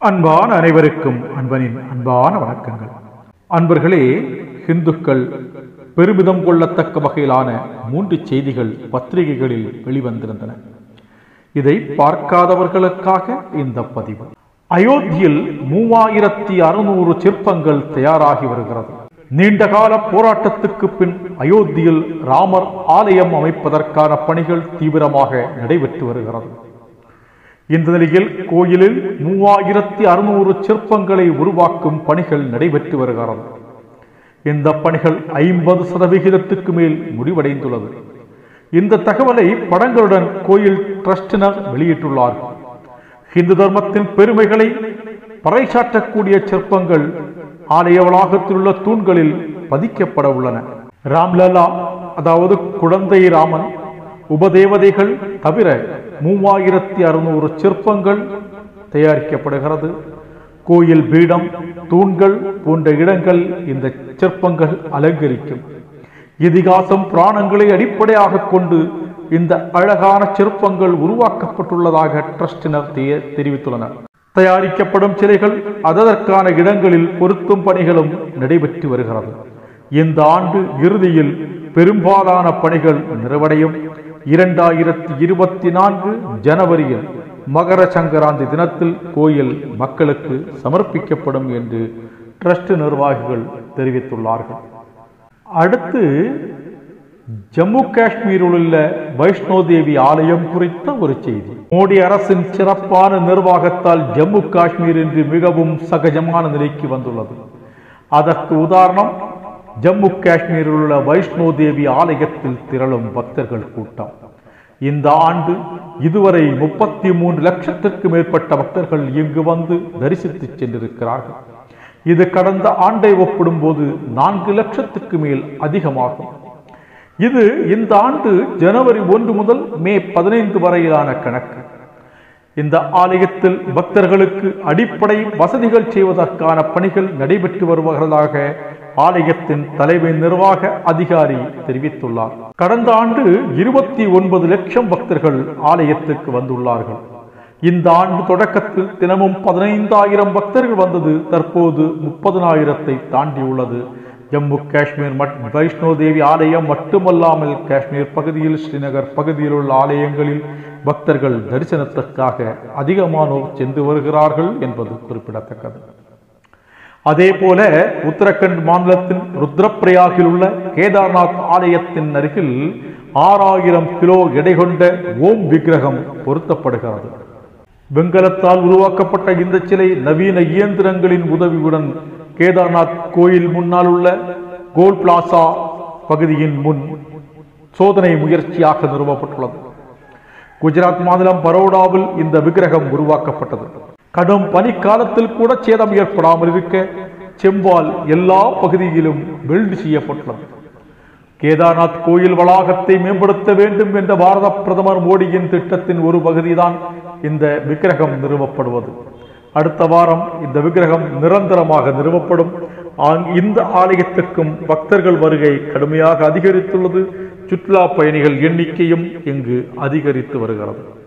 அன்பான அனைவருக்கும் அன்பனின் அன்பான வணக்கங்கள் அன்பர்களே இந்துக்கள் பெருமிதம் கொள்ளத்தக்க வகையிலான மூன்று செய்திகள் பத்திரிகைகளில் வெளிவந்திருந்தன இதை பார்க்காதவர்களுக்காக இந்த பதிவு அயோத்தியில் மூவாயிரத்தி அறுநூறு சிற்பங்கள் தயாராகி வருகிறது நீண்டகால போராட்டத்துக்கு பின் அயோத்தியில் ராமர் ஆலயம் அமைப்பதற்கான பணிகள் தீவிரமாக நடைபெற்று வருகிறது இந்த நிலையில் கோயிலில் மூவாயிரத்தி அறுநூறு சிற்பங்களை உருவாக்கும் பணிகள் நடைபெற்று வருகிறது இந்த பணிகள் ஐம்பது சதவிகிதத்துக்கு மேல் முடிவடைந்துள்ளது இந்த தகவலை படங்களுடன் கோயில் டிரஸ்டினர் வெளியிட்டுள்ளார்கள் இந்து தர்மத்தின் பெருமைகளை பறைசாற்றக்கூடிய சிற்பங்கள் ஆலய வளாகத்தில் உள்ள தூண்களில் பதிக்கப்பட உள்ளன ராம்லலா அதாவது குழந்தை ராமன் உபதேவதைகள் தவிர மூவாயிரத்தி அறுநூறு சிற்பங்கள் தயாரிக்கப்படுகிறது கோயில் பீடம் தூண்கள் போன்ற இடங்கள் இந்த சிற்பங்கள் அலங்கரிக்கும் இதிகாசம் புராணங்களை அடிப்படையாக கொண்டு இந்த அழகான சிற்பங்கள் உருவாக்கப்பட்டுள்ளதாக டிரஸ்டினர் தெரிவித்துள்ளனர் தயாரிக்கப்படும் சிலைகள் அதற்கான இடங்களில் பொருத்தும் பணிகளும் நடைபெற்று வருகிறது இந்த ஆண்டு இறுதியில் பெரும்பாலான பணிகள் நிறைவடையும் இரண்டாயிரத்தி இருபத்தி நான்கு ஜனவரியில் மகர சங்கராந்தி தினத்தில் கோயில் மக்களுக்கு சமர்ப்பிக்கப்படும் என்று டிரஸ்ட் நிர்வாகிகள் தெரிவித்துள்ளார்கள் அடுத்து ஜம்மு காஷ்மீரில் உள்ள வைஷ்ணோ தேவி ஆலயம் குறித்த ஒரு செய்தி மோடி அரசின் சிறப்பான நிர்வாகத்தால் ஜம்மு காஷ்மீர் இன்று மிகவும் சகஜமான நிலைக்கு வந்துள்ளது அதற்கு உதாரணம் ஜம்மு காஷ்மீரில் உள்ள வைஷ்ணோ தேவி ஆலயத்தில் திரளும் பக்தர்கள் கூட்டம் இந்த ஆண்டு இதுவரை முப்பத்தி மூன்று லட்சத்திற்கு மேற்பட்ட பக்தர்கள் இங்கு வந்து தரிசித்து சென்றிருக்கிறார்கள் இது கடந்த ஆண்டை ஒப்பிடும்போது நான்கு லட்சத்துக்கு மேல் அதிகமாகும் இது இந்த ஆண்டு ஜனவரி ஒன்று முதல் மே பதினைந்து வரையிலான கணக்கு இந்த ஆலயத்தில் பக்தர்களுக்கு அடிப்படை வசதிகள் செய்வதற்கான பணிகள் நடைபெற்று வருவதாக ஆலயத்தின் தலைமை நிர்வாக அதிகாரி தெரிவித்துள்ளார் கடந்த ஆண்டு இருபத்தி ஒன்பது லட்சம் பக்தர்கள் ஆலயத்துக்கு வந்துள்ளார்கள் இந்த ஆண்டு தொடக்கத்தில் தினமும் பதினைந்தாயிரம் பக்தர்கள் வந்தது தற்போது முப்பதனாயிரத்தை தாண்டியுள்ளது ஜம்மு காஷ்மீர் வைஷ்ணோ தேவி ஆலயம் மட்டுமல்லாமல் காஷ்மீர் பகுதியில் ஸ்ரீநகர் பகுதியில் உள்ள ஆலயங்களில் பக்தர்கள் தரிசனத்திற்காக அதிகமானோர் சென்று வருகிறார்கள் என்பது குறிப்பிடத்தக்கது அதே போல உத்தரகண்ட் மாநிலத்தின் ருத்ரப்பிரயாகில் உள்ள கேதார்நாத் ஆலயத்தின் அருகில் ஆறாயிரம் கிலோ எடை கொண்ட ஓம் விக்கிரகம் பொருத்தப்படுகிறது வெங்கலத்தால் உருவாக்கப்பட்ட இந்த சிலை நவீன இயந்திரங்களின் உதவியுடன் கேதார்நாத் கோயில் முன்னால் உள்ள கோல் பிளாசா பகுதியின் முன் சோதனை முயற்சியாக நிறுவப்பட்டுள்ளது குஜராத் மாநிலம் பரோடாவில் இந்த விக்கிரகம் உருவாக்கப்பட்டது கடும் பனிக்காலத்தில் கூட சேதம் ஏற்படாமல் இருக்க செம்பால் எல்லா பகுதியிலும் வெல்டு செய்யப்பட்டுள்ளது கேதார்நாத் கோயில் வளாகத்தை மேம்படுத்த வேண்டும் என்ற பாரத பிரதமர் மோடியின் திட்டத்தின் ஒரு பகுதிதான் இந்த விக்கிரகம் நிறுவப்படுவது அடுத்த வாரம் இந்த விக்கிரகம் நிரந்தரமாக நிறுவப்படும் இந்த ஆலயத்திற்கும் பக்தர்கள் வருகை கடுமையாக அதிகரித்துள்ளது சுற்றுலா பயணிகள் எண்ணிக்கையும் இங்கு அதிகரித்து வருகிறது